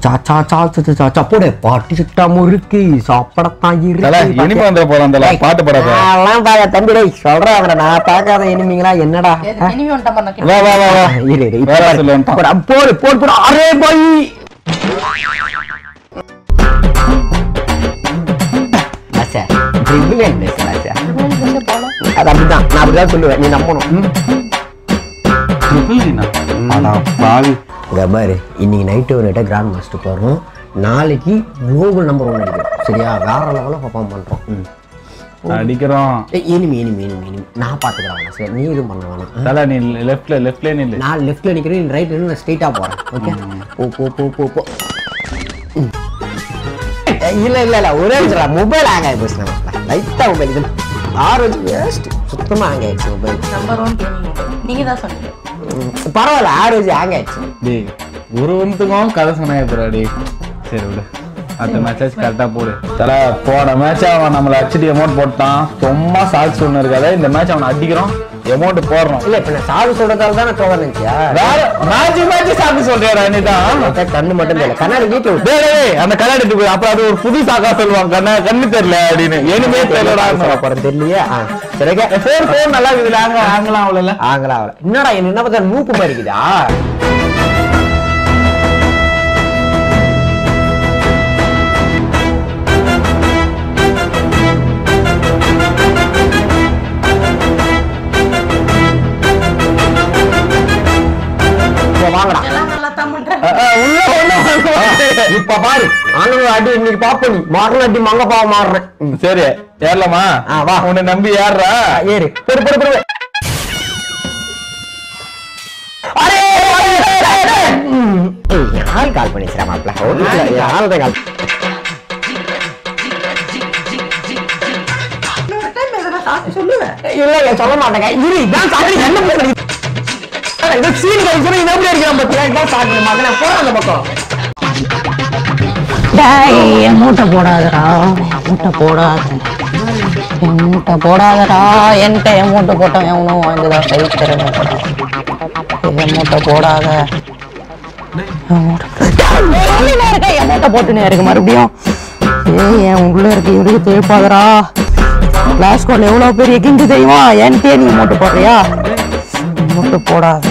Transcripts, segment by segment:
சாச்சா சாச்சா சாச்சா போடு பாட்டி சுட்டா முறுக்கு சாப்பிடத்தான் தல இருக்கு இனிமே வந்துட போறான் தல பாட்டு பாடாத அதெல்லாம் பாக்க தம்பி டேய் சொல்றேன் அவரை நான் பார்க்காத இனிமீங்களா என்னடா எது இனிமே வந்துட்டா பாரு, நான் வா வா வா வா இரு இரு இப்ப வேற பாரு. சொல்லு வந்துட்டான். போடா, போடு போடு போடு அரே பாய் அச்சா ட்ரிபிள் பேசலாம் அச்சா அது அப்படிதான் நான் அப்படிதான் சொல்லுவேன் நீ நம்பணும் ம். அடா பாவி இங்க பாரு இன்னைக்கு நைட்டு ஒரு நைட்டை கிராண்ட் மாஸ்டர் போகிறோம் நாளைக்கு குளோபல் நம்பர் ஒன் அடிக்கிறோம் சரியா வேற லெவலில் பர்ஃபார்ம் பண்ணுறோம் ம் அடிக்கிறோம் ஏய், இனிமே இனிமே இனிமே இனிமே நான் பார்த்துக்கிறேன் சரி நீ எதுவும் பண்ண வேணாம் தல நீ லெஃப்ட்ல லெஃப்ட்ல நில்லு நான் லெஃப்ட்ல நிக்கிறேன் நீ ரைட்ல நான் ஸ்ட்ரைட்டா போறேன் ஓகே போ போ போ போ போ ம். ஏய், இல்ல இல்ல இல்ல ஒரே நிமிஷம் மொபைல் ஹேங் ஆகி போச்சு நம்ம லைட்டா மொபைல் இது ஆறு வச்சு வேஸ்ட் சுத்தமா ஹேங் ஆயிடுச்சு மொபைல் நம்பர் ஒன் நீங்க தான் சொன்னீங்க பரவாயில்ல ஆறு வச்சு ஹேங் ஆயிடுச்சு டேய் ஒரு ஒன்றுத்துக்கும் கதை சொன்னாங்க போறா டேய் சரி விடு அடுத்த மேட்ச் கரெக்டா போடு தல போன மேட்ச் அவன் நம்மள அடிச்சுட்டு அமௌண்ட் போட்டான் சும்மா சால்ஸ் ஒன்று இருக்காத இந்த மேட்ச் அவனை அடிக்கிறோம் அமௌண்ட் போடுறோம் இல்ல இப்ப நான் சாவு சொல்றதால தான் நான் தோவர் நினைச்சியா வேற மேட்ச் மேட்ச் சாப்பிட்டு சொல்றியா நீ தான் கண்ணு மட்டும் தெரியல கண்ணாடி வீட்டுல விட்டு டேய், டேய், அந்த கண்ணாடி எடுத்து போய் அப்புறம் அது ஒரு புது சாக்கா சொல்லுவாங்க கண்ணா கண்ணு தெரியல அப்படின்னு எதுவுமே தெரியலடா அப்புறம் தெரியலையே ஆ, சரி ஓகே போன் போன் நல்லா இருக்குதுல ஆங்க ஆங்கலாம் அவ்வளோ ஆங்களா ஆகல என்னடா என்ன என்ன பார்த்தா மூக்கு மாதிரி இருக்குதா இப்ப வாங்கடா எல்லாம் நல்லா தான் பண்றேன் உள்ள ஒண்ணு இப்ப பாரு ஆனந்த அடி இன்னைக்கு பாப்ப நீ மாறல அடி மங்க பாவ மாறுறேன் ம். சரி ஏறலாமா ஆ, வா. உன்னை நம்பி ஏறுறா ஆ, ஏறு பொறு பொறு பொறு அரே, அரே, அரே, அரே. ம். ஏய், யார் கால் பண்ணிச்சுடா மாப்பிள்ள யார் தான் கால் இன்னொரு டைம் எதனா சாப்பிட்டு சொல்லுவேன் இல்ல இல்ல சொல்ல மாட்டேங்க இரு இதான் சாப்பிடு என்ன பண்ணுறது இது சீன் கழிச்சு இது எப்படி இருக்கிறான் பத்தியா இதான் சாப்பிடு மகனை போற அந்த பக்கம் டேய் என் மூட்டை போடாதடா என் மூட்டை போடாத என் மூட்டை போடாதடா என்கிட்ட என் மூட்டை போட்டோம் எவனும் வாங்குதா சைக்கிறேன் என் மூட்டை போடாத என் மூட்டை சொல்லினே இருக்க என் மூட்டை போட்டுனே இருக்கு மறுபடியும் ஏய் என் உள்ள இருக்கு இவருக்கு தேய்ப்பாதடா கிளாஸ் கோட்ல எவ்வளவு பெரிய கிங்கு தெரியுமா என்கிட்டயே நீ மூட்டை போடுறியா என் மூட்டை போடாத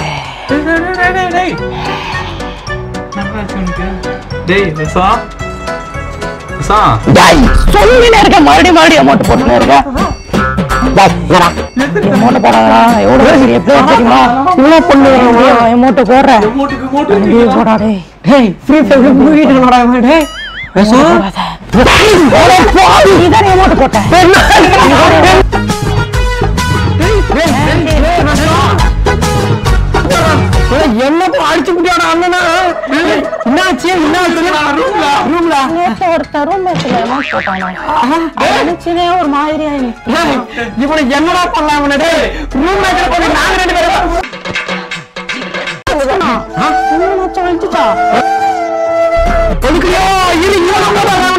டேய் ரசா ரசா டேய் சொல்லினே இருக்க மறுபடியும் மறுபடியும் மூட்டை போட்டுனே இருக்க டேய், என்னடா மூட்டை போடாதடா எவ்வளவு பெரிய பிளேட் தெரியுமா இவ்வளவு பொண்ணு என் மூட்டை போடுற அங்கேயே போடா டேய் டேய் ஃப்ரீ ஃபயர் மூவிட்டு என்னடா இவன் டேய் போடாத நீதான் என் மூட்டை போட்ட என்னப்பா அடிச்சு விட்டியாடா அண்ணனா என்னாச்சு என்னாச்சு ரூம்ல நேத்து ஒருத்தன் room mate ல amount போட்டானா? நினைச்சதே ஒரு மாதிரியா இருந்துச்சு. இவனை என்னடா பண்ணலாம் இவனை டேய் ரூம் மேட்ல போய் நாங்க ரெண்டு பேரும் ஆ, இன்னும் லட்சம் வந்துச்சா? ஒதுக்குறியோ இரு இவனை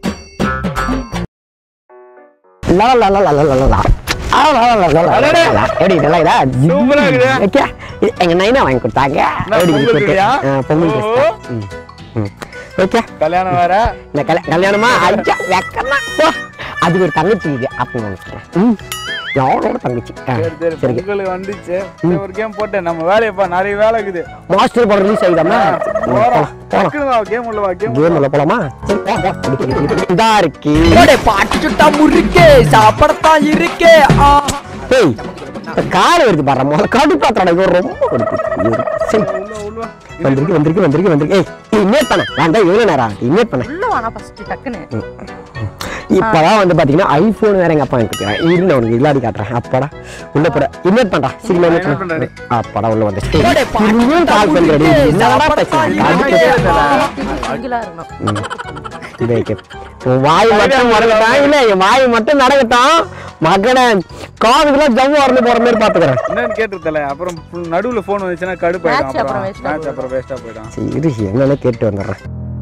லா லா லா லா லா லா லா ஆ, லா, லா, லா, லா, லா, லா, லா. எப்படி நல்லா இதா சூப்பரா இருக்குது. ஓகே எங்க நைனா வாங்கி கொடுத்தாங்க எப்படி பொங்கல் இருக்கு? இருக்குயா? ஆ, பொங்கல் dress தான். ம், ம். ஓகே கல்யாணம் வேற இந்த கல்யா- கல்யாணமா ஐயா வெக்கமா போ அதுக்கு ஒரு தங்கச்சி இது அப்படின்னு நினைக்கிறேன் ம் யாரோட தங்கச்சி ஆ, சரி சரி சரி பொங்கல் வந்துச்சு சரி, ஒரு கேம் போட்டேன் நம்ம வேலையப்பா நிறைய வேலை இருக்குது மாஸ்டர் படம் ரிலீஸ் ஆகிதாமா போறோம் போலாம் டக்குனு வா கேம் உள்ள வா கேம் கேம் உள்ள போலாமா சரி, போ, போ. இடிக்கு, இடிக்கு, இடிக்கு. இதா இருக்கு பாட்டு சுட்டா முறுக்கே சாப்பிடத்தான் இருக்கே ஆ ஏய் இந்த கார் வருது பாரு முதல்ல கடுப்பாத்தோட இது ரொம்ப கடுப்பு சரி வந்திருக்கு வந்திருக்கு வந்திருக்கு வந்திருக்கு ஏய் நீ இன்வைட் பண்ண வேண்டாம் எவ்வளவு நேரம் ஆகுது இன்வைட் பண்ண உள்ள வானா ஃபர்ஸ்ட் டக்குன்னு இப்பதான் வந்து பாத்தீங்கன்னா ஐபோன் வேற எங்க அப்பா எனக்கு கொடுக்குறாங்க இருந்து உனக்கு இல்லாடி காட்டுறேன் அப்பாடா உள்ள போட இன்வைட் பண்றா சீக்கிரம் இன்வைட் invite பண்ண பண்றேன். அப்பாடா உள்ள வந்து திரும்பியும் கால் பண்றடி என்னடா பேசுறேன் சிங்கிளா இருக்கணும் இது வைக்க உன் வாய் மட்டும் மறக்கட்டான் இல்ல என் வாய் மட்டும் நடக்கட்டும் மகனே காதுக்குலாம் ஜம்மு வரணும் போற மாதிரி பாத்துக்கிறேன் என்னன்னு கேட்டுருத்தல அப்புறம் full நடுவுல போன் வந்துச்சுன்னா கடுப்பாயிடும் Match அப்புறம் அப்புறம் waste ஆ மேட்ச் அப்புறம் வேஸ்டா போயிடும் சரி என்னன்னு கேட்டு வந்துடுறேன்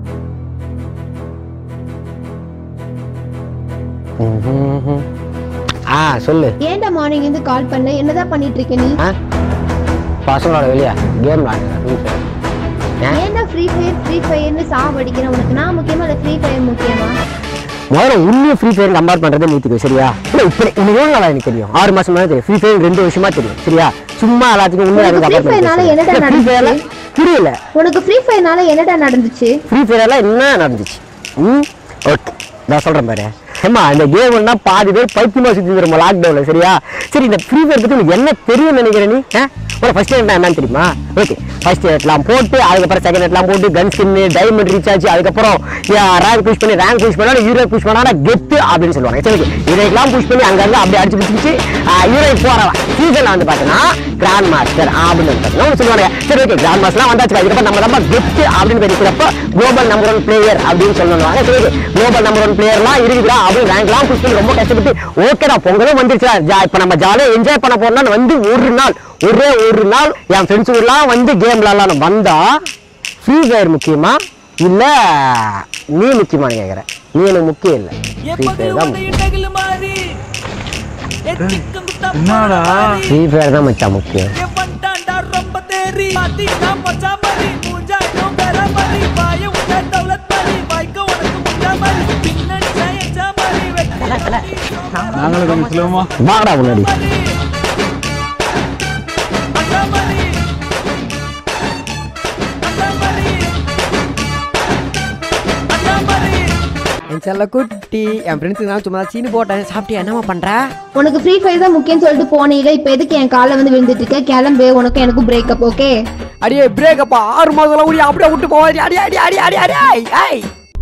ம்ஹும்ஹும். ஆ சொல்லு ஏன்டா மார்னிங் இருந்து கால் பண்ண என்னதான் பண்ணிட்டு இருக்க நீ ஆ பசங்களோட வெளியா கேம் விளாடுறேன் ஏன்டா ஃப்ரீ ஃபயர் ஃப்ரீ ஃபயர்னு சாவடிக்கிறேன் உனக்கு நான் முக்கியமா இல்லை ஃப்ரீ ஃபயர் முக்கியமா முதல்ல உண்மையை ஃப்ரீ ஃபயர் கம்பேர் பண்றதை நிறுத்திக்கோ சரியா இல்லை இப்படி உனக்கு எவ்வளோ நாளா எனக்கு தெரியும் ஆறு மாசம் தான் தெரியும் ஃப்ரீ ஃபயர் ரெண்டு வருஷமா தெரியும் சரியா சும்மா எல்லாத்துக்கும் உண்மையா உனக்கு கம்பேர் Free Fire னால என்னடா ஃப்ரீ ஃபயர்ல நடந்துச்சு? புரியல உனக்கு ஃப்ரீ ஃபயர்னால என்னடா நடந்துச்சு ஃப்ரீ ஃபயர்ல என்ன நடந்துச்சு ம் ஓகே நான் சொல்றேன் பாரு ஏம்மா இந்த கேம்னா பாதி பேர் பைத்தியமா சுத்தி தருமா லாக்டவுன்ல சரியா சரி இந்த ஃப்ரீ ஃபயர் பத்தி உனக்கு என்ன தெரியும் நினைக்கிற நீ உனக்கு ஃபர்ஸ்ட் எய்ட் என்னன்னு தெரியுமா ஓகே ஃபர்ஸ்ட் எய்ட்லாம் போட்டு அதுக்கப்புறம் செகண்ட் எய்ட்லாம் போட்டு கன் ஸ்கின்னு டைமண்ட் ரீசார்ஜ் அதுக்கப்புறம் ரேங்க் புஷ் பண்ணி ரேங்க் புஷ் பண்ணா ஹீரோ புஷ் பண்ணா கெத்து அப்படின்னு சொல்லுவாங்க சரி இதையெல்லாம் புஷ் பண்ணி அங்கங்க அப்படியே அடிச்சு பிடிச்சி ஹீரோ போறவன் சீசன்ல வந்து பார்த்தீங்கன்னா கிராண்ட் மாஸ்டர் அப்படின்னு வந்து சொல்லுவாங்க சரி ஓகே கிராண்ட் மாஸ்டர்லாம் வந்தாச்சு அதுக்கப்புறம் நம்ம நம்ம கெத்து அப்படின்னு பேசிக்கிறப்ப குளோபல் நம்பர் ஒன் பிளேயர் அப்படின்னு சொல்லுவாங்க சரி குளோபல் நம்பர் ஒன் பிளேயர்லாம் இருக்குதா அப்படின்னு ரேங்க்லாம் புஷ் பண்ணி ரொம்ப கஷ்டப்பட்டு ஓகேடா பொங்கலும் வந்துருச்சா ஜா இப்போ நம்ம ஜாலியாக என்ஜாய் பண்ண போறோம்னா வந்து ஒரு நாள் ஒரே ஒரு நாள் என் ஃப்ரெண்ட்ஸ் எல்லாம் வந்து கேம் விளாட்லாம் வந்தா ஃப்ரீ ஃபயர் முக்கியமா இல்ல நீ முக்கியமானு கேட்குறேன் நீ எனக்கு முக்கியம் இல்லை ஃப்ரீ ஃபயர் தான் முக்கியம் என்னடா ஃப்ரீ ஃபயர் தான் மச்சான் முக்கியம் ரொம்ப தேறி மாத்தினா மச்சா மாதிரி மூஞ்சா இன்னும் வேற மாதிரி வாய உள்ள தௌலத் மாதிரி வாய்க்க உனக்கு முஞ்சா மாதிரி பின்னணி ஜெயச்சா மாதிரி வெட்டி நாங்களும் கொஞ்சம் சுலபமா வாடா முன்னாடி அண்ணா மாதிரி அண்ணா மாதிரி அண்ணா மாதிரி என் செல்ல குட்டி என் ஃப்ரெண்ட்ஸுக்கு நான் சும்மா சீனு போட்டேன் சாப்பிட்டியா என்னம்மா பண்ற உனக்கு ஃப்ரீ ஃபயர் தான் முக்கியம்னு சொல்லிட்டு போனீங்க இப்போ எதுக்கு என் காலில் வந்து விழுந்துட்டு இருக்க கிளம்பு உனக்கு எனக்கு பிரேக்கப் ஓகே அடியே பிரேக்கப்பா ஆறு மாதம் ஊடி அப்படியே விட்டு போவாடி அடி அடி அடி அடி அடி ஐ ஐ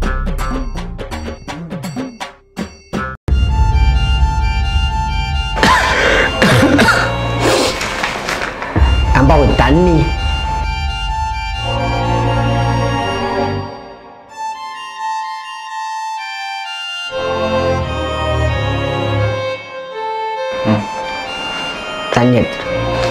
அம்பா ஒரு தண்ணி தண்ணி எடுத்து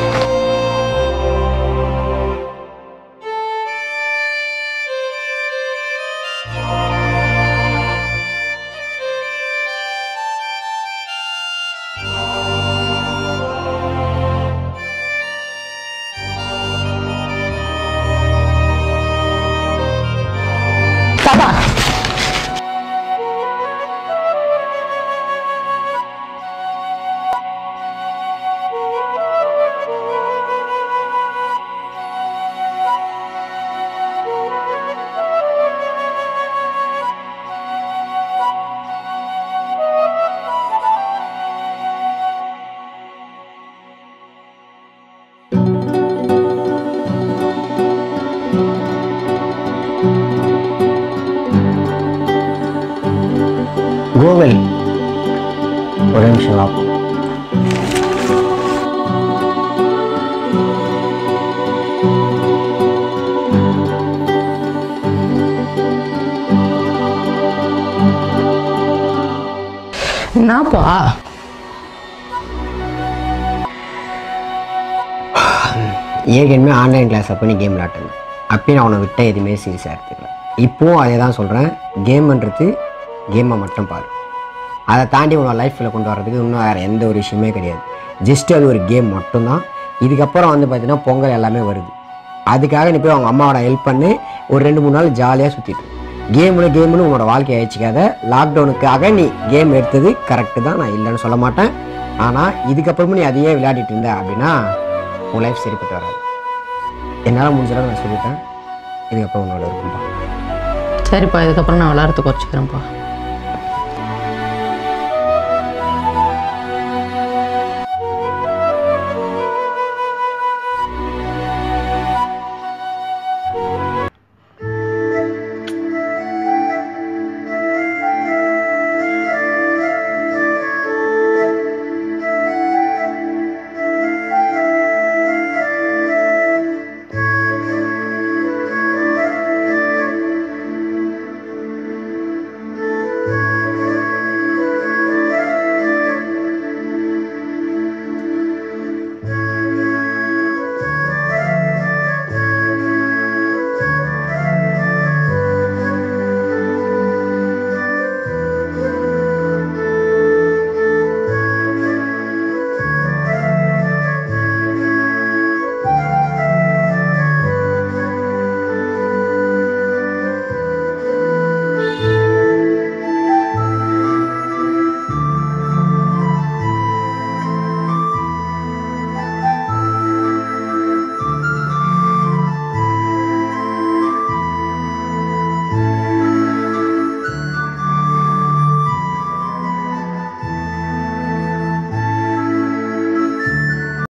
கோவில் ஒரு நிமிஷம் வா என்னப்பா ஏற்கனவே ஆன்லைன் கிளாஸ் அப்போ நீ கேம் விளாட்டுங்க அப்பயும் நான் அவனை விட்ட எதுவுமே சீரியஸாக எடுத்துக்கல இப்போவும் அதே தான் சொல்கிறேன் கேம்ன்றது கேமை மட்டும் பாரு அதை தாண்டி உன்னோட லைஃப்பில் கொண்டு வர்றதுக்கு இன்னும் வேறு எந்த ஒரு விஷயமே கிடையாது ஜஸ்ட் அது ஒரு கேம் மட்டும்தான் இதுக்கப்புறம் வந்து பார்த்தீங்கன்னா பொங்கல் எல்லாமே வருது அதுக்காக நீ போய் அவங்க அம்மாவோட ஹெல்ப் பண்ணி ஒரு ரெண்டு மூணு நாள் ஜாலியாக சுற்றிட்டு கேம்னு கேம்னு உன்னோட வாழ்க்கையை அழிச்சிக்காத லாக்டவுனுக்காக நீ கேம் எடுத்தது கரெக்டு தான் நான் இல்லைன்னு சொல்ல மாட்டேன் ஆனால் இதுக்கப்புறமும் நீ அதையே விளையாடிட்டு இருந்த அப்படின்னா உன் லைஃப் சரிப்பட்டு வராது என்னால் முடிஞ்சளவு நான் சொல்லிட்டேன் இதுக்கப்புறம் உன்னோட இருக்கும்பா சரிப்பா இதுக்கப்புறம் நான் விளாட்றதுக்கு குறைச்சிக்கிறேன்ப்பா